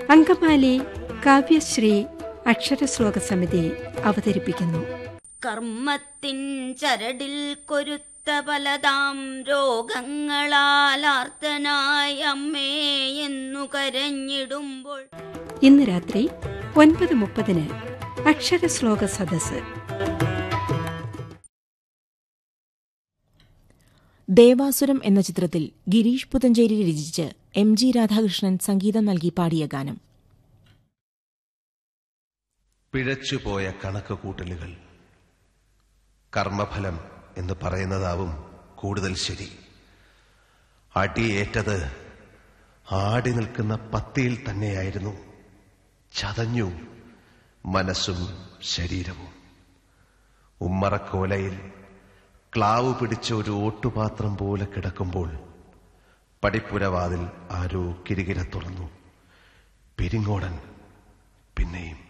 അങ്കമാലി കാവ്യശ്രീ അക്ഷരശ്ലോക സമിതി അവതരിപ്പിക്കുന്നു കർമ്മത്തിൻ ചരടിൽ കൊരുത്ത പലതാം രോഗങ്ങളാൽ ആർത്തനായി അമ്മേ എന്നു കരഞ്ഞിടുമ്പോൾ ഇന്ന് രാത്രി ഒൻപത് മുപ്പതിന് അക്ഷരശ്ലോക സദസ്സ് ദേവാസുരം എന്ന ചിത്രത്തിൽ ഗിരീഷ് പുതഞ്ചേരി രചിച്ച് എം ജി രാധാകൃഷ്ണൻ സംഗീതം നൽകി പാടിയ ഗാനം പിഴച്ചുപോയ കണക്ക് കൂട്ടലുകൾ കർമ്മഫലം എന്ന് പറയുന്നതാവും കൂടുതൽ ശരി അടിയേറ്റത് ആടി നിൽക്കുന്ന പത്തിയിൽ തന്നെയായിരുന്നു ചതഞ്ഞു മനസ്സും ശരീരവും ഉമ്മറക്കോലയിൽ ക്ലാവ് പിടിച്ച ഒരു ഓട്ടുപാത്രം പോലെ കിടക്കുമ്പോൾ പടിപ്പുരവാതിൽ ആരോ കിരികിര തുറന്നു പെരിങ്ങോടൻ പിന്നെയും